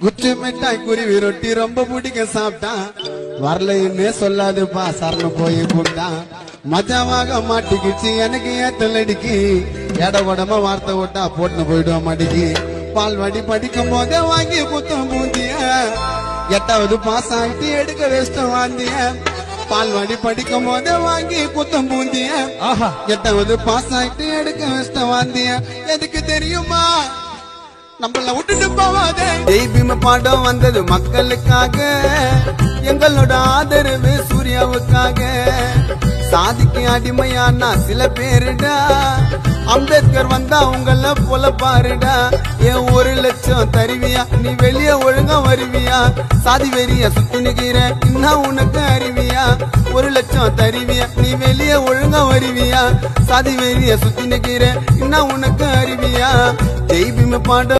குச்சி மிட்டாய் குருவி ரொட்டி ரொம்ப பிடிக்க சாப்பிட்டான் வரலைன்னே சொல்லாதுப்பா சரண போய் கூப்பிட்டான் மஜாவாக மாட்டிக்கிச்சு எனக்கு ஏத்தல் அடிக்கி எட உடம்ப வார்த்தை விட்டா போட்டுன்னு போயிடுவோம் மடிக்கு பால்வாடி படிக்கும் போதே வாங்கி குத்தம் பூந்திய எட்டாவது பாஸ் ஆகிட்டு எடுக்க வேஸ்டம் வாந்திய பால்வாடி படிக்கும் போதே வாங்கி குத்தம் பூந்திய ஆஹா எட்டாவது பாஸ் ஆயிட்டு எடுக்க வேஸ்டம் வாந்திய எதுக்கு தெரியுமா நம்மள விட்டுட்டு போவாதே தெய்வீம பாடம் வந்தது மக்களுக்காக எங்களோட ஆதரவு சூர்யாவுக்காக சாதிக்கு அடிமையானா சில பேருடா அம்பேத்கர் வந்தா உங்கள போல பாருடா ஏன் ஒரு லட்சம் தருவியா நீ வெளிய ஒழுங்கா வருவியா சாதி வெறிய சுத்தி நிக்கிற இன்னும் உனக்கு அறிவியா ஒரு லட்சம் தருவியா நீ வெளிய ஒழுங்கா வருவியா சாதி வெறிய சுத்தி நிக்கிற இன்னும் உனக்கு அறிவியா தெய்வீம பாடம்